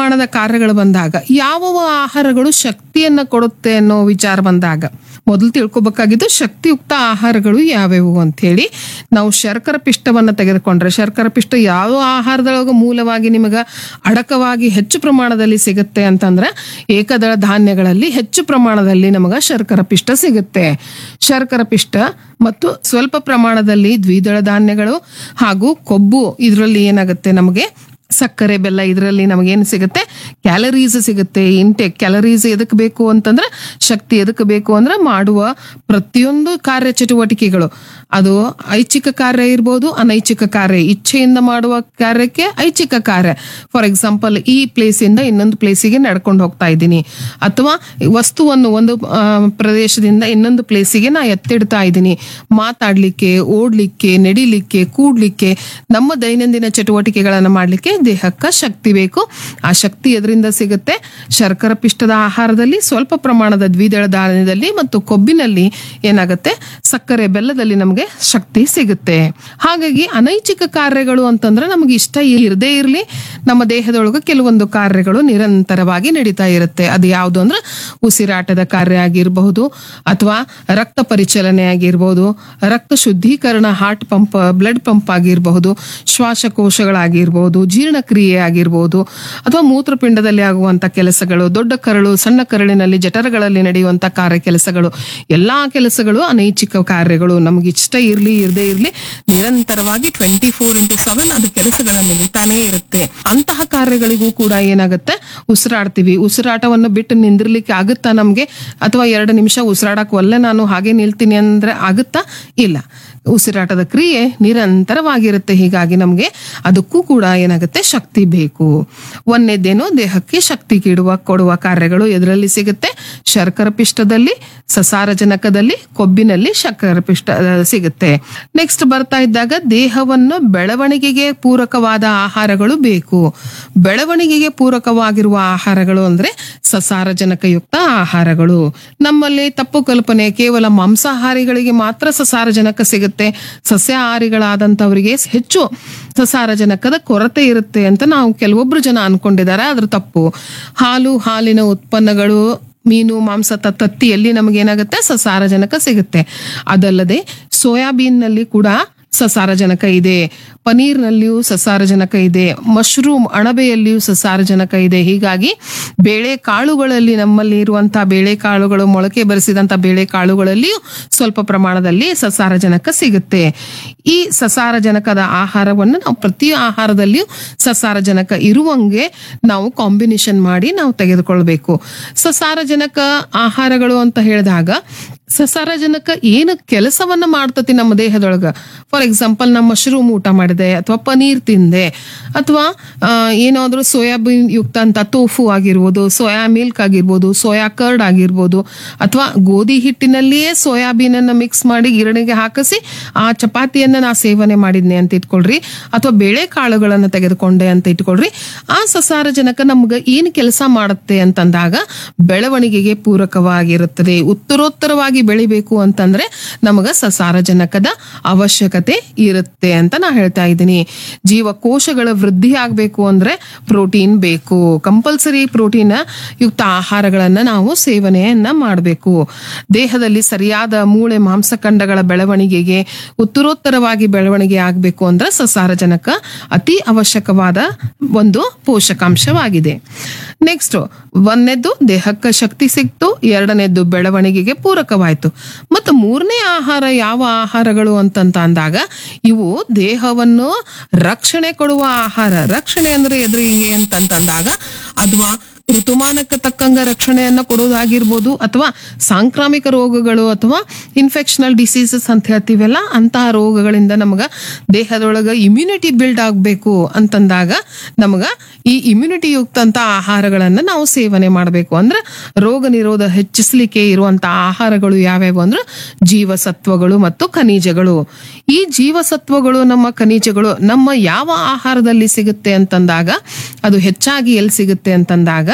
ಪ್ರಮಾಣದ ಕಾರ್ಯಗಳು ಬಂದಾಗ ಯಾವ ಆಹಾರಗಳು ಶಕ್ತಿಯನ್ನ ಕೊಡುತ್ತೆ ಅನ್ನೋ ವಿಚಾರ ಬಂದಾಗ ಮೊದಲು ತಿಳ್ಕೊಬೇಕಾಗಿದ್ದು ಶಕ್ತಿಯುಕ್ತ ಆಹಾರಗಳು ಯಾವ್ಯಾವು ಅಂತ ಹೇಳಿ ನಾವು ಶರ್ಕರ ಪಿಷ್ಟವನ್ನ ತೆಗೆದುಕೊಂಡ್ರೆ ಶರ್ಕರ ಪಿಷ್ಟ ಯಾವ ಆಹಾರದೊಳಗ ಮೂಲವಾಗಿ ನಿಮಗ ಅಡಕವಾಗಿ ಹೆಚ್ಚು ಪ್ರಮಾಣದಲ್ಲಿ ಸಿಗುತ್ತೆ ಅಂತಂದ್ರೆ ಏಕದಳ ಧಾನ್ಯಗಳಲ್ಲಿ ಹೆಚ್ಚು ಪ್ರಮಾಣದಲ್ಲಿ ನಮಗ ಶರ್ಕರ ಪಿಷ್ಟ ಸಿಗುತ್ತೆ ಶರ್ಕರ ಪಿಷ್ಟ ಮತ್ತು ಸ್ವಲ್ಪ ಪ್ರಮಾಣದಲ್ಲಿ ದ್ವಿದಳ ಧಾನ್ಯಗಳು ಹಾಗೂ ಕೊಬ್ಬು ಇದರಲ್ಲಿ ಏನಾಗುತ್ತೆ ನಮಗೆ ಸಕ್ಕರೆ ಬೆಲ್ಲ ಇದರಲ್ಲಿ ನಮಗೇನು ಸಿಗುತ್ತೆ ಕ್ಯಾಲರೀಸ್ ಸಿಗುತ್ತೆ ಇಂಟೆಕ್ ಕ್ಯಾಲರೀಸ್ ಎದಕ್ಕೆ ಬೇಕು ಅಂತಂದ್ರೆ ಶಕ್ತಿ ಎದಕ್ಕೆ ಬೇಕು ಅಂದ್ರೆ ಮಾಡುವ ಪ್ರತಿಯೊಂದು ಕಾರ್ಯ ಚಟುವಟಿಕೆಗಳು ಅದು ಐಚ್ಛಿಕ ಕಾರ್ಯ ಇರ್ಬೋದು ಅನೈಚ್ಛಿಕ ಕಾರ್ಯ ಇಚ್ಛೆಯಿಂದ ಮಾಡುವ ಕಾರ್ಯಕ್ಕೆ ಐಚ್ಛಿಕ ಕಾರ್ಯ ಫಾರ್ ಎಕ್ಸಾಂಪಲ್ ಈ ಪ್ಲೇಸಿಂದ ಇನ್ನೊಂದು ಪ್ಲೇಸಿಗೆ ನಡ್ಕೊಂಡು ಹೋಗ್ತಾ ಇದ್ದೀನಿ ಅಥವಾ ವಸ್ತುವನ್ನು ಒಂದು ಆ, ಪ್ರದೇಶದಿಂದ ಇನ್ನೊಂದು ಪ್ಲೇಸಿಗೆ ನಾ ಎತ್ತಿಡ್ತಾ ಇದ್ದೀನಿ ಮಾತಾಡ್ಲಿಕ್ಕೆ ಓಡ್ಲಿಕ್ಕೆ ನಡಿಲಿಕ್ಕೆ ಕೂಡ್ಲಿಕ್ಕೆ ನಮ್ಮ ದೈನಂದಿನ ಚಟುವಟಿಕೆಗಳನ್ನು ಮಾಡಲಿಕ್ಕೆ ದೇಹಕ್ಕೆ ಶಕ್ತಿ ಬೇಕು ಆ ಶಕ್ತಿ ಎದರಿಂದ ಸಿಗುತ್ತೆ ಶರ್ಕರ ಪಿಷ್ಟದ ಆಹಾರದಲ್ಲಿ ಸ್ವಲ್ಪ ಪ್ರಮಾಣದ ದ್ವಿದಳ ಧಾನ್ಯದಲ್ಲಿ ಮತ್ತು ಕೊಬ್ಬಿನಲ್ಲಿ ಏನಾಗುತ್ತೆ ಸಕ್ಕರೆ ಬೆಲ್ಲದಲ್ಲಿ ನಮಗೆ ಶಕ್ತಿ ಸಿಗುತ್ತೆ ಹಾಗಾಗಿ ಅನೈಚ್ಛಿಕ ಕಾರ್ಯಗಳು ಅಂತಂದ್ರೆ ನಮಗೆ ಇಷ್ಟ ಇರದೇ ಇರಲಿ ನಮ್ಮ ದೇಹದೊಳಗೆ ಕೆಲವೊಂದು ಕಾರ್ಯಗಳು ನಿರಂತರವಾಗಿ ನಡೀತಾ ಇರುತ್ತೆ ಅದು ಯಾವುದು ಅಂದ್ರೆ ಉಸಿರಾಟದ ಕಾರ್ಯ ಆಗಿರಬಹುದು ಅಥವಾ ರಕ್ತ ಪರಿಚಲನೆ ಆಗಿರ್ಬೋದು ರಕ್ತ ಶುದ್ಧೀಕರಣ ಹಾರ್ಟ್ ಪಂಪ್ ಬ್ಲಡ್ ಪಂಪ್ ಆಗಿರಬಹುದು ಶ್ವಾಸಕೋಶಗಳಾಗಿರ್ಬೋದು ಜೀರ್ಣಕ್ರಿಯೆ ಆಗಿರ್ಬೋದು ಅಥವಾ ಮೂತ್ರಪಿಂಡದಲ್ಲಿ ಆಗುವಂತ ಕೆಲಸಗಳು ದೊಡ್ಡ ಕರಳು ಸಣ್ಣ ಕರಳಿನಲ್ಲಿ ಜಠರಗಳಲ್ಲಿ ನಡೆಯುವಂತ ಕಾರ್ಯ ಕೆಲಸಗಳು ಎಲ್ಲಾ ಕೆಲಸಗಳು ಅನೈಚ್ಛಿಕ ಕಾರ್ಯಗಳು ನಮ್ಗೆ ಇಷ್ಟ ಇರ್ಲಿ ಇರದೇ ಇರ್ಲಿ ನಿರಂತರವಾಗಿ ಟ್ವೆಂಟಿ ಫೋರ್ ಇಂಟು ಸೆವೆನ್ ಅದು ಕೆಲಸಗಳ ನಡೀತಾನೇ ಇರುತ್ತೆ ಅಂತಹ ಕಾರ್ಯಗಳಿಗೂ ಕೂಡ ಏನಾಗುತ್ತೆ ಉಸಿರಾಡ್ತೀವಿ ಉಸಿರಾಟವನ್ನು ಬಿಟ್ಟು ನಿಂದಿರ್ಲಿಕ್ಕೆ ಆಗುತ್ತಾ ನಮ್ಗೆ ಅಥವಾ ಎರಡು ನಿಮಿಷ ಉಸಿರಾಡಕ್ ಒಲ್ಲೆ ನಾನು ಹಾಗೆ ನಿಲ್ತೀನಿ ಅಂದ್ರೆ ಆಗುತ್ತಾ ಇಲ್ಲ ಉಸಿರಾಟದ ಕ್ರಿಯೆ ನಿರಂತರವಾಗಿರುತ್ತೆ ಹೀಗಾಗಿ ನಮಗೆ ಅದಕ್ಕೂ ಕೂಡ ಏನಾಗುತ್ತೆ ಶಕ್ತಿ ಬೇಕು ಒಂದನೇದೇನು ದೇಹಕ್ಕೆ ಶಕ್ತಿ ಕೀಡುವ ಕೊಡುವ ಕಾರ್ಯಗಳು ಎದರಲ್ಲಿ ಸಿಗುತ್ತೆ ಶರ್ಕರ ಪಿಷ್ಟದಲ್ಲಿ ಸಸಾರಜನಕದಲ್ಲಿ ಕೊಬ್ಬಿನಲ್ಲಿ ಶರ್ಕರ ಪಿಷ್ಟ ಆ, ಸಿಗುತ್ತೆ ನೆಕ್ಸ್ಟ್ ಬರ್ತಾ ಇದ್ದಾಗ ದೇಹವನ್ನು ಬೆಳವಣಿಗೆಗೆ ಪೂರಕವಾದ ಆಹಾರಗಳು ಬೇಕು ಬೆಳವಣಿಗೆಗೆ ಪೂರಕವಾಗಿರುವ ಆಹಾರಗಳು ಅಂದ್ರೆ ಸಸಾರಜನಕಯುಕ್ತ ಆಹಾರಗಳು ನಮ್ಮಲ್ಲಿ ತಪ್ಪು ಕಲ್ಪನೆ ಕೇವಲ ಮಾಂಸಾಹಾರಿಗಳಿಗೆ ಮಾತ್ರ ಸಸಾರಜನಕ ಸಿಗುತ್ತೆ ಸಸ್ಯಾಹಾರಿಗಳಾದಂಥವರಿಗೆ ಹೆಚ್ಚು ಸಸಾರಜನಕದ ಕೊರತೆ ಇರುತ್ತೆ ಅಂತ ನಾವು ಕೆಲವೊಬ್ರು ಜನ ಅನ್ಕೊಂಡಿದ್ದಾರೆ ಅದ್ರ ತಪ್ಪು ಹಾಲು ಹಾಲಿನ ಉತ್ಪನ್ನಗಳು ಮೀನು ಮಾಂಸ ತ- ತತ್ತಿಯಲ್ಲಿ ನಮಗೇನಾಗುತ್ತೆ ಸಸಾರಜನಕ ಸಿಗುತ್ತೆ ಅದಲ್ಲದೆ ಸೋಯಾಬೀನ್ನಲ್ಲಿ ಕೂಡ ಸಸಾರಜನಕ ಇದೆ ಪನೀರ್ನಲ್ಲಿಯೂ ಸಸಾರಜನಕ ಇದೆ ಮಶ್ರೂಮ್ ಅಣಬೆಯಲ್ಲಿಯೂ ಸಸಾರಜನಕ ಇದೆ ಹೀಗಾಗಿ ಬೇಳೆ ಕಾಳುಗಳಲ್ಲಿ ನಮ್ಮಲ್ಲಿ ಇರುವಂತಹ ಬೇಳೆ ಕಾಳುಗಳು ಮೊಳಕೆ ಬರೆಸಿದಂತ ಬೇಳೆ ಕಾಳುಗಳಲ್ಲಿಯೂ ಸ್ವಲ್ಪ ಪ್ರಮಾಣದಲ್ಲಿ ಸಸಾರಜನಕ ಸಿಗುತ್ತೆ ಈ ಸಸಾರಜನಕದ ಆಹಾರವನ್ನು ನಾವು ಪ್ರತಿ ಆಹಾರದಲ್ಲಿಯೂ ಸಸಾರಜನಕ ಇರುವಂಗೆ ನಾವು ಕಾಂಬಿನೇಷನ್ ಮಾಡಿ ನಾವು ತೆಗೆದುಕೊಳ್ಬೇಕು ಸಸಾರಜನಕ ಆಹಾರಗಳು ಅಂತ ಹೇಳಿದಾಗ ಸಸಾರಜನಕ ಏನು ಕೆಲಸವನ್ನ ಮಾಡ್ತತಿ ನಮ್ಮ ದೇಹದೊಳಗ ಫಾರ್ ಎಕ್ಸಾಂಪಲ್ ನಮ್ಮ ಮಶ್ರೂಮ್ ಊಟ ಮಾಡಿದೆ ಅಥವಾ ಪನೀರ್ ತಿಂದೆ ಅಥವಾ ಆ, ಏನಾದ್ರೂ ಸೋಯಾಬೀನ್ ಯುಕ್ತ ಅಂತ ತೋಫು ಆಗಿರ್ಬೋದು ಸೋಯಾ ಮಿಲ್ಕ್ ಆಗಿರ್ಬೋದು ಸೋಯಾ ಕರ್ಡ್ ಆಗಿರ್ಬೋದು ಅಥವಾ ಗೋಧಿ ಹಿಟ್ಟಿನಲ್ಲಿಯೇ ಸೋಯಾಬೀನ್ ಅನ್ನ ಮಿಕ್ಸ್ ಮಾಡಿ ಗಿರಣಿಗೆ ಹಾಕಿಸಿ ಆ ಚಪಾತಿಯನ್ನ ನಾ ಸೇವನೆ ಮಾಡಿದ್ನೆ ಅಂತ ಇಟ್ಕೊಳ್ರಿ ಅಥವಾ ಬೇಳೆ ಕಾಳುಗಳನ್ನ ತೆಗೆದುಕೊಂಡೆ ಅಂತ ಇಟ್ಕೊಳ್ರಿ ಆ ಸಸಾರಜನಕ ನಮ್ಗೆ ಏನು ಕೆಲಸ ಮಾಡುತ್ತೆ ಅಂತಂದಾಗ ಬೆಳವಣಿಗೆಗೆ ಪೂರಕವಾಗಿರುತ್ತದೆ ಉತ್ತರೋತ್ತರವಾಗಿ ಬೆಳಿಬೇಕು ಅಂತಂದ್ರೆ ನಮಗ ಸಸಾರಜನಕದ ಅವಶ್ಯಕತೆ ಇರುತ್ತೆ ಅಂತ ನಾ ಹೇಳ್ತಾ ಇದ್ದೀನಿ ಜೀವಕೋಶಗಳ ವೃದ್ಧಿ ಆಗ್ಬೇಕು ಅಂದ್ರೆ ಪ್ರೋಟೀನ್ ಬೇಕು ಕಂಪಲ್ಸರಿ ಪ್ರೋಟೀನ್ ಯುಕ್ತ ಆಹಾರಗಳನ್ನ ನಾವು ಸೇವನೆಯನ್ನ ಮಾಡಬೇಕು ದೇಹದಲ್ಲಿ ಸರಿಯಾದ ಮೂಳೆ ಮಾಂಸಖಂಡಗಳ ಬೆಳವಣಿಗೆಗೆ ಉತ್ತರೋತ್ತರವಾಗಿ ಬೆಳವಣಿಗೆ ಆಗಬೇಕು ಅಂದ್ರೆ ಸಸಾರಜನಕ ಅತಿ ಅವಶ್ಯಕವಾದ ಒಂದು ಪೋಷಕಾಂಶವಾಗಿದೆ ನೆಕ್ಸ್ಟ್ ಒಂದನೇದ್ದು ದೇಹಕ್ಕೆ ಶಕ್ತಿ ಸಿಕ್ತು ಎರಡನೇದ್ದು ಬೆಳವಣಿಗೆಗೆ ಪೂರಕವಾಯಿತು ಮತ್ತು ಮೂರನೇ ಆಹಾರ ಯಾವ ಆಹಾರಗಳು ಅಂತಂತ ಅಂದಾಗ ಇವು ದೇಹವನ್ನು ರಕ್ಷಣೆ ಕೊಡುವ ಆಹಾರ ರಕ್ಷಣೆ ಅಂದ್ರೆ ಎದುರಿಗೆ ಅಂತಂತಂದಾಗ ಅಥವಾ ಋತುಮಾನಕ್ಕೆ ತಕ್ಕಂಗ ರಕ್ಷಣೆಯನ್ನ ಕೊಡೋದಾಗಿರ್ಬೋದು ಅಥವಾ ಸಾಂಕ್ರಾಮಿಕ ರೋಗಗಳು ಅಥವಾ ಇನ್ಫೆಕ್ಷನಲ್ ಡಿಸೀಸಸ್ ಅಂತ ಹೇಳ್ತೀವಲ್ಲ ಅಂತಹ ರೋಗಗಳಿಂದ ನಮಗ ದೇಹದೊಳಗ ಇಮ್ಯುನಿಟಿ ಬಿಲ್ಡ್ ಆಗಬೇಕು ಅಂತಂದಾಗ ನಮಗ ಈ ಇಮ್ಯುನಿಟಿ ಯುಕ್ತಂತ ಆಹಾರಗಳನ್ನ ನಾವು ಸೇವನೆ ಮಾಡಬೇಕು ಅಂದ್ರೆ ರೋಗ ನಿರೋಧ ಹೆಚ್ಚಿಸಲಿಕ್ಕೆ ಇರುವಂತ ಆಹಾರಗಳು ಯಾವ್ಯಾವು ಅಂದ್ರೆ ಜೀವಸತ್ವಗಳು ಮತ್ತು ಖನಿಜಗಳು ಈ ಜೀವಸತ್ವಗಳು ನಮ್ಮ ಖನಿಜಗಳು ನಮ್ಮ ಯಾವ ಆಹಾರದಲ್ಲಿ ಸಿಗುತ್ತೆ ಅಂತಂದಾಗ ಅದು ಹೆಚ್ಚಾಗಿ ಎಲ್ಲಿ ಸಿಗುತ್ತೆ ಅಂತಂದಾಗ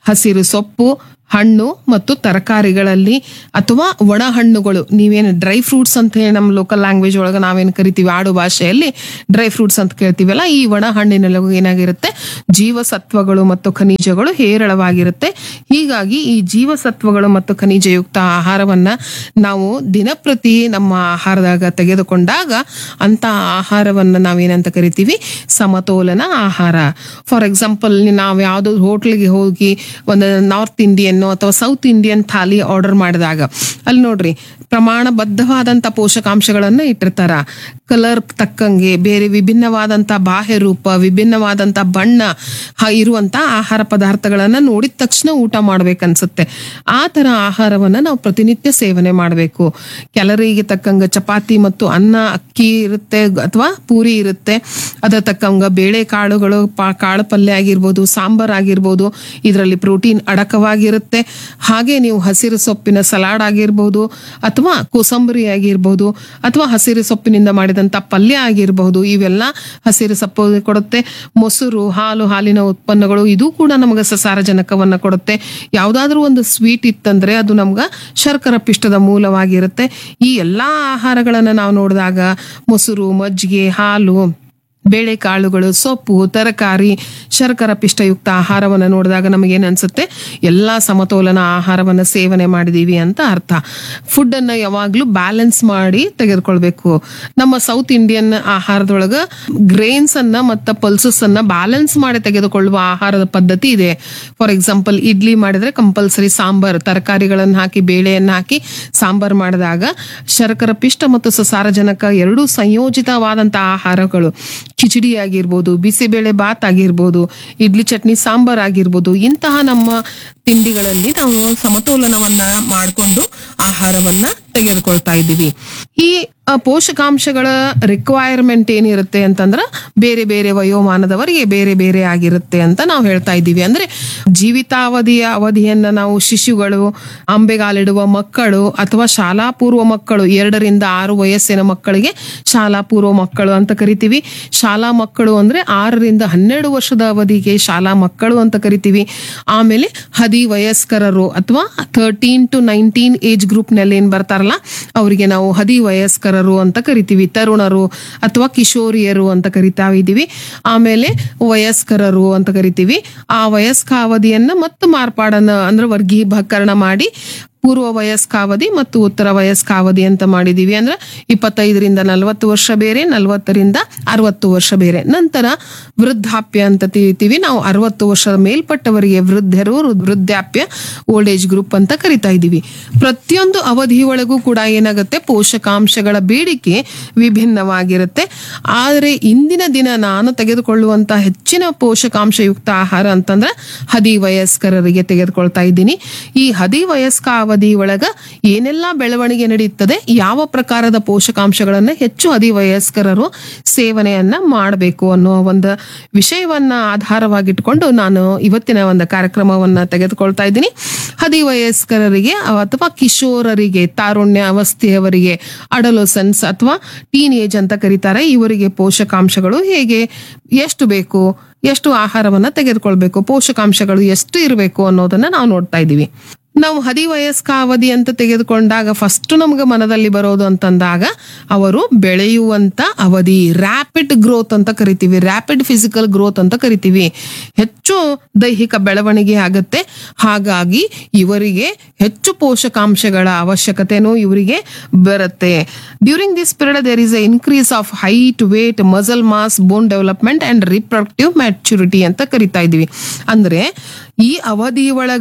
ಹಸಿರು ಸೊಪ್ಪು ಹಣ್ಣು ಮತ್ತು ತರಕಾರಿಗಳಲ್ಲಿ ಅಥವಾ ಒಣ ಹಣ್ಣುಗಳು ನೀವೇನು ಡ್ರೈ ಫ್ರೂಟ್ಸ್ ಅಂತ ಹೇಳಿ ನಮ್ಮ ಲೋಕಲ್ ಲ್ಯಾಂಗ್ವೇಜ್ ಒಳಗೆ ನಾವೇನು ಕರಿತೀವಿ ಆಡು ಭಾಷೆಯಲ್ಲಿ ಡ್ರೈ ಫ್ರೂಟ್ಸ್ ಅಂತ ಕೇಳ್ತೀವಲ್ಲ ಈ ಒಣ ಹಣ್ಣಿನಲ್ಲಿ ಏನಾಗಿರುತ್ತೆ ಜೀವಸತ್ವಗಳು ಮತ್ತು ಖನಿಜಗಳು ಹೇರಳವಾಗಿರುತ್ತೆ ಹೀಗಾಗಿ ಈ ಜೀವಸತ್ವಗಳು ಮತ್ತು ಖನಿಜಯುಕ್ತ ಆಹಾರವನ್ನ ನಾವು ದಿನಪ್ರತಿ ನಮ್ಮ ಆಹಾರದಾಗ ತೆಗೆದುಕೊಂಡಾಗ ಅಂತ ಆಹಾರವನ್ನ ನಾವೇನಂತ ಕರಿತೀವಿ ಸಮತೋಲನ ಆಹಾರ ಫಾರ್ ಎಕ್ಸಾಂಪಲ್ ನಾವು ಯಾವುದೋ ಹೋಟ್ಲಿಗೆ ಹೋಗಿ ಒಂದು ನಾರ್ತ್ ಇಂಡಿಯನ್ ಅಥವಾ ಸೌತ್ ಇಂಡಿಯನ್ ಥಾಲಿ ಆರ್ಡರ್ ಮಾಡಿದಾಗ ಅಲ್ಲಿ ನೋಡ್ರಿ ಪ್ರಮಾಣಬದ್ಧವಾದಂಥ ಪೋಷಕಾಂಶಗಳನ್ನು ಇಟ್ಟಿರ್ತಾರ ಕಲರ್ ತಕ್ಕಂಗೆ ಬೇರೆ ವಿಭಿನ್ನವಾದಂಥ ಬಾಹ್ಯ ರೂಪ ವಿಭಿನ್ನವಾದಂಥ ಬಣ್ಣ ಹ- ಇರುವಂತ ಆಹಾರ ಪದಾರ್ಥಗಳನ್ನ ನೋಡಿದ ತಕ್ಷಣ ಊಟ ಮಾಡ್ಬೇಕನ್ಸುತ್ತೆ ಆ ತರ ಆಹಾರವನ್ನ ನಾವು ಪ್ರತಿನಿತ್ಯ ಸೇವನೆ ಮಾಡಬೇಕು ಕ್ಯಾಲರಿಗೆ ತಕ್ಕಂಗ ಚಪಾತಿ ಮತ್ತು ಅನ್ನ ಅಕ್ಕಿ ಇರುತ್ತೆ ಅಥವಾ ಪೂರಿ ಇರುತ್ತೆ ಅದರ ತಕ್ಕಂಗ ಬೇಳೆ ಕಾಳುಗಳು ಪಾ ಕಾಳು ಪಲ್ಯ ಆಗಿರ್ಬೋದು ಸಾಂಬಾರ್ ಆಗಿರ್ಬೋದು ಇದರಲ್ಲಿ ಪ್ರೋಟೀನ್ ಅಡಕವಾಗಿರುತ್ತೆ ಹಾಗೆ ನೀವು ಹಸಿರು ಸೊಪ್ಪಿನ ಸಲಾಡ್ ಆಗಿರ್ಬೋದು ಅಥವಾ ಕೋಸಂಬರಿ ಆಗಿರ್ಬೋದು ಅಥವಾ ಹಸಿರು ಸೊಪ್ಪಿನಿಂದ ಮಾಡಿದಂಥ ಪಲ್ಯ ಆಗಿರಬಹುದು ಇವೆಲ್ಲ ಹಸಿರು ಸೊಪ್ಪು ಕೊಡುತ್ತೆ ಮೊಸರು ಹಾಲು ಹಾಲಿನ ಉತ್ಪನ್ನಗಳು ಇದು ಕೂಡ ನಮಗೆ ಸಸಾರಜನಕವನ್ನ ಕೊಡುತ್ತೆ ಯಾವುದಾದ್ರೂ ಒಂದು ಸ್ವೀಟ್ ಇತ್ತಂದ್ರೆ ಅದು ನಮ್ಗೆ ಶರ್ಕರ ಪಿಷ್ಟದ ಮೂಲವಾಗಿರುತ್ತೆ ಈ ಎಲ್ಲಾ ಆಹಾರಗಳನ್ನ ನಾವು ನೋಡಿದಾಗ ಮೊಸರು ಮಜ್ಜಿಗೆ ಹಾಲು ಬೇಳೆಕಾಳುಗಳು ಸೊಪ್ಪು ತರಕಾರಿ ಶರ್ಕರ ಪಿಷ್ಟಯುಕ್ತ ಆಹಾರವನ್ನು ನೋಡಿದಾಗ ನಮಗೇನು ಅನ್ಸುತ್ತೆ ಎಲ್ಲ ಸಮತೋಲನ ಆಹಾರವನ್ನು ಸೇವನೆ ಮಾಡಿದೀವಿ ಅಂತ ಅರ್ಥ ಫುಡ್ಡನ್ನು ಯಾವಾಗಲೂ ಬ್ಯಾಲೆನ್ಸ್ ಮಾಡಿ ತೆಗೆದುಕೊಳ್ಬೇಕು ನಮ್ಮ ಸೌತ್ ಇಂಡಿಯನ್ ಆಹಾರದೊಳಗೆ ಗ್ರೇನ್ಸ್ ಅನ್ನ ಮತ್ತು ಪಲ್ಸಸ್ ಅನ್ನ ಬ್ಯಾಲೆನ್ಸ್ ಮಾಡಿ ತೆಗೆದುಕೊಳ್ಳುವ ಆಹಾರದ ಪದ್ಧತಿ ಇದೆ ಫಾರ್ ಎಕ್ಸಾಂಪಲ್ ಇಡ್ಲಿ ಮಾಡಿದ್ರೆ ಕಂಪಲ್ಸರಿ ಸಾಂಬಾರ್ ತರಕಾರಿಗಳನ್ನು ಹಾಕಿ ಬೇಳೆಯನ್ನು ಹಾಕಿ ಸಾಂಬಾರ್ ಮಾಡಿದಾಗ ಶರ್ಕರ ಪಿಷ್ಟ ಮತ್ತು ಸಸಾರಜನಕ ಎರಡೂ ಸಂಯೋಜಿತವಾದಂತಹ ಆಹಾರಗಳು ಕಿಚಡಿ ಆಗಿರ್ಬೋದು ಬಿಸಿಬೇಳೆ ಬಾತ್ ಆಗಿರ್ಬೋದು ಇಡ್ಲಿ ಚಟ್ನಿ ಸಾಂಬಾರ್ ಆಗಿರ್ಬೋದು ಇಂತಹ ನಮ್ಮ ತಿಂಡಿಗಳಲ್ಲಿ ನಾವು ಸಮತೋಲನವನ್ನ ಮಾಡಿಕೊಂಡು ಆಹಾರವನ್ನ ತೆಗೆದುಕೊಳ್ತಾ ಇದ್ದೀವಿ ಈ ಆ, ಪೋಷಕಾಂಶಗಳ ರಿಕ್ವೈರ್ಮೆಂಟ್ ಏನಿರುತ್ತೆ ಅಂತಂದ್ರ ಬೇರೆ ಬೇರೆ ವಯೋಮಾನದವರಿಗೆ ಬೇರೆ ಬೇರೆ ಆಗಿರುತ್ತೆ ಅಂತ ನಾವು ಹೇಳ್ತಾ ಇದ್ದೀವಿ ಅಂದ್ರೆ ಜೀವಿತಾವಧಿಯ ಅವಧಿಯನ್ನ ನಾವು ಶಿಶುಗಳು ಅಂಬೆಗಾಲಿಡುವ ಮಕ್ಕಳು ಅಥವಾ ಶಾಲಾ ಪೂರ್ವ ಮಕ್ಕಳು ಎರಡರಿಂದ ಆರು ವಯಸ್ಸಿನ ಮಕ್ಕಳಿಗೆ ಶಾಲಾ ಪೂರ್ವ ಮಕ್ಕಳು ಅಂತ ಕರಿತೀವಿ ಶಾಲಾ ಮಕ್ಕಳು ಅಂದ್ರೆ ಆರರಿಂದ ಹನ್ನೆರಡು ವರ್ಷದ ಅವಧಿಗೆ ಶಾಲಾ ಮಕ್ಕಳು ಅಂತ ಕರಿತೀವಿ ಆಮೇಲೆ ಹದಿ ವಯಸ್ಕರರು ಅಥವಾ thirteen to nineteen age group ನಲ್ಲಿ ಏನ್ ಬರ್ತಾರಲ್ಲ ಅವರಿಗೆ ನಾವು ಹದಿ ವಯಸ್ಕರರು ಅಂತ ಕರಿತೀವಿ ತರುಣರು ಅಥವಾ ಕಿಶೋರಿಯರು ಅಂತ ಕರಿತಾ ಇದ್ದೀವಿ ಆಮೇಲೆ ವಯಸ್ಕರರು ಅಂತ ಕರಿತೀವಿ ಆ ವಯಸ್ಕಾವಧಿಯನ್ನ ಮತ್ತು ಮಾರ್ಪಾಡನ್ನ ಅಂದ್ರೆ ವರ್ಗೀಭಕರಣ ಮಾಡಿ ಪೂರ್ವ ವಯಸ್ಕಾವಧಿ ಮತ್ತು ಉತ್ತರ ವಯಸ್ಕಾವಧಿ ಅಂತ ಮಾಡಿದೀವಿ ಅಂದ್ರೆ ಇಪ್ಪತ್ತೈದರಿಂದ ನಲವತ್ತು ವರ್ಷ ಬೇರೆ ನಲವತ್ತರಿಂದ ಅರವತ್ತು ವರ್ಷ ಬೇರೆ ನಂತರ ವೃದ್ಧಾಪ್ಯ ಅಂತ ತಿಳಿತೀವಿ ನಾವು ಅರವತ್ತು ವರ್ಷದ ಮೇಲ್ಪಟ್ಟವರಿಗೆ ವೃದ್ಧರು ವೃದ್ಧಾಪ್ಯ ಓಲ್ಡ್ ಏಜ್ ಗ್ರೂಪ್ ಅಂತ ಕರಿತಾ ಇದ್ದೀವಿ ಪ್ರತಿಯೊಂದು ಅವಧಿಯೊಳಗೂ ಕೂಡ ಏನಾಗುತ್ತೆ ಪೋಷಕಾಂಶಗಳ ಬೇಡಿಕೆ ವಿಭಿನ್ನವಾಗಿರುತ್ತೆ ಆದರೆ ಇಂದಿನ ದಿನ ನಾನು ತೆಗೆದುಕೊಳ್ಳುವಂತ ಹೆಚ್ಚಿನ ಪೋಷಕಾಂಶಯುಕ್ತ ಆಹಾರ ಅಂತಂದ್ರೆ ಹದಿ ವಯಸ್ಕರರಿಗೆ ತೆಗೆದುಕೊಳ್ತಾ ಇದ್ದೀನಿ ಈ ಹದಿ ವಯಸ್ಕ ಅವಧಿ ಒಳಗ ಏನೆಲ್ಲ ಬೆಳವಣಿಗೆ ನಡೆಯುತ್ತದೆ ಯಾವ ಪ್ರಕಾರದ ಪೋಷಕಾಂಶಗಳನ್ನ ಹೆಚ್ಚು ಹದಿ ವಯಸ್ಕರರು ಸೇವನೆಯನ್ನ ಮಾಡಬೇಕು ಅನ್ನೋ ಒಂದು ವಿಷಯವನ್ನ ಆಧಾರವಾಗಿಟ್ಕೊಂಡು ನಾನು ಇವತ್ತಿನ ಒಂದು ಕಾರ್ಯಕ್ರಮವನ್ನ ತೆಗೆದುಕೊಳ್ತಾ ಇದ್ದೀನಿ ಹದಿ ವಯಸ್ಕರರಿಗೆ ಅಥವಾ ಕಿಶೋರರಿಗೆ ತಾರುಣ್ಯ ಅವಸ್ಥೆಯವರಿಗೆ ಅಡಲೋಸನ್ಸ್ ಅಥವಾ ಟೀನ್ ಏಜ್ ಅಂತ ಕರೀತಾರೆ ಇವರಿಗೆ ಪೋಷಕಾಂಶಗಳು ಹೇಗೆ ಎಷ್ಟು ಬೇಕು ಎಷ್ಟು ಆಹಾರವನ್ನ ತೆಗೆದುಕೊಳ್ಬೇಕು ಪೋಷಕಾಂಶಗಳು ಎಷ್ಟು ಇರಬೇಕು ಅನ್ನೋದನ್ನ ನಾವು ನೋಡ್ತಾ ಇದ್ದೀವಿ ನಾವು ಹದಿ ವಯಸ್ಕ ಅವಧಿ ಅಂತ ತೆಗೆದುಕೊಂಡಾಗ ಫಸ್ಟ್ ನಮ್ಗೆ ಮನದಲ್ಲಿ ಬರೋದು ಅಂತಂದಾಗ ಅವರು ಬೆಳೆಯುವಂತ ಅವಧಿ ರ್ಯಾಪಿಡ್ ಗ್ರೋತ್ ಅಂತ ಕರಿತೀವಿ ರ್ಯಾಪಿಡ್ ಫಿಸಿಕಲ್ ಗ್ರೋತ್ ಅಂತ ಕರಿತೀವಿ ಹೆಚ್ಚು ದೈಹಿಕ ಬೆಳವಣಿಗೆ ಆಗತ್ತೆ ಹಾಗಾಗಿ ಇವರಿಗೆ ಹೆಚ್ಚು ಪೋಷಕಾಂಶಗಳ ಅವಶ್ಯಕತೆನೂ ಇವರಿಗೆ ಬರುತ್ತೆ during this period there is a increase of height weight muscle mass bone development and reproductive maturity ಅಂತ ಕರಿತಾ ಇದೀವಿ ಅಂದ್ರೆ ಈ ಅವಧಿ ಒಳಗ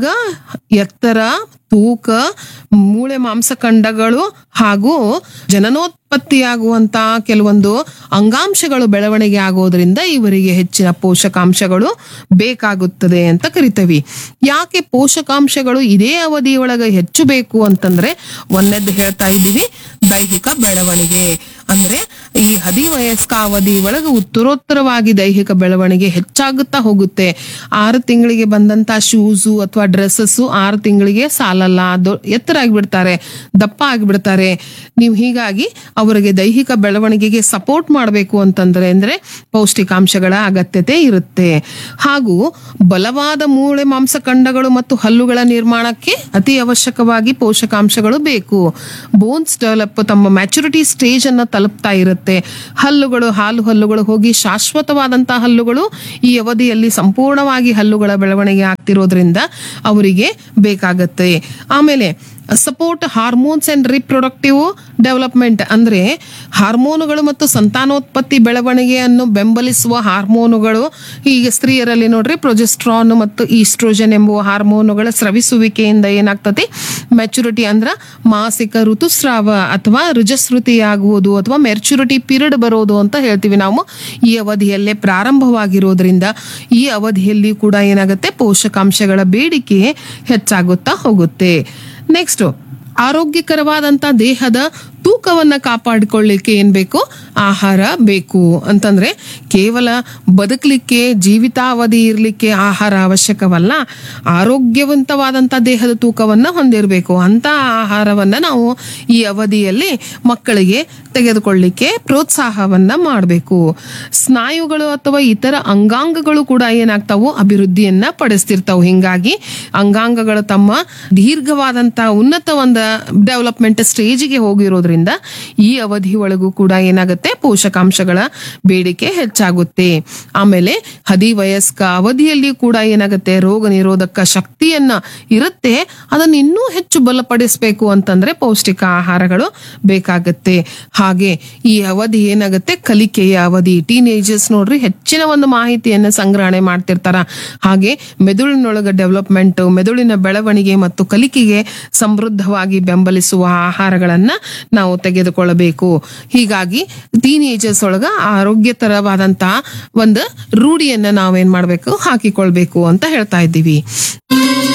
ಎತ್ತರ ತೂಕ ಮೂಳೆ ಮಾಂಸಖಂಡಗಳು ಹಾಗೂ ಜನನೋತ್ಪತ್ತಿಯಾಗುವಂತ ಕೆಲವೊಂದು ಅಂಗಾಂಶಗಳು ಬೆಳವಣಿಗೆ ಆಗೋದ್ರಿಂದ ಇವರಿಗೆ ಹೆಚ್ಚಿನ ಪೋಷಕಾಂಶಗಳು ಬೇಕಾಗುತ್ತದೆ ಅಂತ ಕರಿತೀವಿ ಯಾಕೆ ಪೋಷಕಾಂಶಗಳು ಇದೇ ಅವಧಿಯೊಳಗೆ ಹೆಚ್ಚು ಬೇಕು ಅಂತಂದ್ರೆ ಒಂದನೇದ್ದು ಹೇಳ್ತಾ ಇದ್ದೀವಿ ದೈಹಿಕ ಬೆಳವಣಿಗೆ ಅಂದ್ರೆ ಈ ಹದಿವಯಸ್ಕ ಅವಧಿ ಒಳಗೆ ಉತ್ತರೋತ್ತರವಾಗಿ ದೈಹಿಕ ಬೆಳವಣಿಗೆ ಹೆಚ್ಚಾಗುತ್ತಾ ಹೋಗುತ್ತೆ ಆರು ತಿಂಗಳಿಗೆ ಬಂದಂತ ಶೂಸು ಅಥವಾ ಡ್ರೆಸ್ಸಸ್ಸು ಆರು ತಿಂಗಳಿಗೆ ಸಾಲಲ್ಲ ದೊ- ಎತ್ತರ ಆಗಿಬಿಡ್ತಾರೆ ದಪ್ಪ ಆಗಿಬಿಡ್ತಾರೆ ನೀವು ಹೀಗಾಗಿ ಅವರಿಗೆ ದೈಹಿಕ ಬೆಳವಣಿಗೆಗೆ ಸಪೋರ್ಟ್ ಮಾಡಬೇಕು ಅಂತಂದ್ರೆ ಅಂದ್ರೆ ಪೌಷ್ಟಿಕಾಂಶಗಳ ಅಗತ್ಯತೆ ಇರುತ್ತೆ ಹಾಗೂ ಬಲವಾದ ಮೂಳೆ ಮಾಂಸಖಂಡಗಳು ಮತ್ತು ಹಲ್ಲುಗಳ ನಿರ್ಮಾಣಕ್ಕೆ ಅತಿ ಅವಶ್ಯಕವಾಗಿ ಪೋಷಕಾಂಶಗಳು ಬೇಕು ಬೋನ್ಸ್ ಡೆವಲಪ್ ತಮ್ಮ ಮ್ಯಾಚುರಿಟಿ ಸ್ಟೇಜ್ ಅನ್ನ ತಲುಪ್ತಾ ಇರುತ್ತೆ ಹಲ್ಲುಗಳು ಹಾಲು ಹಲ್ಲುಗಳು ಹೋಗಿ ಶಾಶ್ವತವಾದಂತಹ ಹಲ್ಲುಗಳು ಈ ಅವಧಿಯಲ್ಲಿ ಸಂಪೂರ್ಣವಾಗಿ ಹಲ್ಲುಗಳ ಬೆಳವಣಿಗೆ ಆಗ್ತಿರೋದ್ರಿಂದ ಅವರಿಗೆ ಬೇಕಾಗತ್ತೆ ಆಮೇಲೆ support hormones and reproductive development ಅಂದ್ರೆ ಹಾರ್ಮೋನುಗಳು ಮತ್ತು ಸಂತಾನೋತ್ಪತ್ತಿ ಬೆಳವಣಿಗೆಯನ್ನು ಬೆಂಬಲಿಸುವ ಹಾರ್ಮೋನುಗಳು ಈಗ ಸ್ತ್ರೀಯರಲ್ಲಿ ನೋಡ್ರಿ ಪ್ರೊಜೆಸ್ಟ್ರಾನ್ ಮತ್ತು ಈಸ್ಟ್ರೋಜನ್ ಎಂಬುವ ಹಾರ್ಮೋನುಗಳ ಸ್ರವಿಸುವಿಕೆಯಿಂದ ಏನಾಗ್ತದೆ ಮೆಚುರಿಟಿ ಅಂದ್ರ ಮಾಸಿಕ ಋತುಸ್ರಾವ ಅಥವಾ ರುಜಸ್ರುತಿಯಾಗುವುದು ಅಥವಾ ಮೆರ್ಚುರಿಟಿ ಪೀರಿಯಡ್ ಬರೋದು ಅಂತ ಹೇಳ್ತೀವಿ ನಾವು ಈ ಅವಧಿಯಲ್ಲೇ ಪ್ರಾರಂಭವಾಗಿರೋದ್ರಿಂದ ಈ ಅವಧಿಯಲ್ಲಿ ಕೂಡ ಏನಾಗುತ್ತೆ ಪೋಷಕಾಂಶಗಳ ಬೇಡಿಕೆ ಹೆಚ್ಚಾಗುತ್ತಾ ಹೋಗುತ್ತೆ ನೆಕ್ಸ್ಟ್ ಆರೋಗ್ಯಕರವಾದಂತ ದೇಹದ ತೂಕವನ್ನ ಕಾಪಾಡಿಕೊಳ್ಳಿಕ್ಕೆ ಏನ್ ಬೇಕು ಆಹಾರ ಬೇಕು ಅಂತಂದ್ರೆ ಕೇವಲ ಬದುಕಲಿಕ್ಕೆ ಜೀವಿತಾವಧಿ ಇರಲಿಕ್ಕೆ ಆಹಾರ ಅವಶ್ಯಕವಲ್ಲ ಆರೋಗ್ಯವಂತವಾದಂತ ದೇಹದ ತೂಕವನ್ನ ಹೊಂದಿರಬೇಕು ಅಂತ ಆಹಾರವನ್ನ ನಾವು ಈ ಅವಧಿಯಲ್ಲಿ ಮಕ್ಕಳಿಗೆ ತೆಗೆದುಕೊಳ್ಳಿಕ್ಕೆ ಪ್ರೋತ್ಸಾಹವನ್ನ ಮಾಡಬೇಕು ಸ್ನಾಯುಗಳು ಅಥವಾ ಇತರ ಅಂಗಾಂಗಗಳು ಕೂಡ ಏನಾಗ್ತಾವು ಅಭಿವೃದ್ಧಿಯನ್ನ ಪಡಿಸ್ತಿರ್ತಾವು ಹಿಂಗಾಗಿ ಅಂಗಾಂಗಗಳು ತಮ್ಮ ದೀರ್ಘವಾದಂತ ಉನ್ನತ ಒಂದು ಡೆವಲಪ್ಮೆಂಟ್ ಸ್ಟೇಜಿಗೆ ಹೋಗಿರೋದ್ರಿಂದ ಈ ಅವಧಿ ಒಳಗೂ ಕೂಡ ಏನಾಗುತ್ತೆ ಪೋಷಕಾಂಶಗಳ ಬೇಡಿಕೆ ಹೆಚ್ಚಾಗುತ್ತೆ ಆಮೇಲೆ ಹದಿವಯಸ್ಕ ಅವಧಿಯಲ್ಲಿ ಕೂಡ ಏನಾಗುತ್ತೆ ರೋಗ ನಿರೋಧಕ ಶಕ್ತಿಯನ್ನ ಇರುತ್ತೆ ಅದನ್ನ ಇನ್ನೂ ಹೆಚ್ಚು ಬಲಪಡಿಸಬೇಕು ಅಂತಂದ್ರೆ ಪೌಷ್ಟಿಕ ಆಹಾರಗಳು ಬೇಕಾಗತ್ತೆ ಹಾಗೆ ಈ ಅವಧಿ ಏನಾಗುತ್ತೆ ಕಲಿಕೆಯ ಅವಧಿ ಟೀನೇಜರ್ಸ್ ನೋಡ್ರಿ ಹೆಚ್ಚಿನ ಒಂದು ಮಾಹಿತಿಯನ್ನ ಸಂಗ್ರಹಣೆ ಮಾಡ್ತಿರ್ತಾರ ಹಾಗೆ ಮೆದುಳಿನೊಳಗ ಡೆವಲಪ್ಮೆಂಟ್ ಮೆದುಳಿನ ಬೆಳವಣಿಗೆ ಮತ್ತು ಕಲಿಕೆಗೆ ಸಮೃದ್ಧವಾಗಿ ಬೆಂಬಲಿಸುವ ಆಹಾರಗಳನ್ನ ನಾವು ತೆಗೆದುಕೊಳ್ಳಬೇಕು ಹೀಗಾಗಿ ಟೀನೇಜರ್ಸ್ ಒಳಗ ಆರೋಗ್ಯಕರವಾದಂತಹ ಒಂದು ರೂಢಿಯನ್ನ ನಾವೇನ್ ಮಾಡ್ಬೇಕು ಹಾಕಿಕೊಳ್ಬೇಕು ಅಂತ ಹೇಳ್ತಾ ಇದ್ದೀವಿ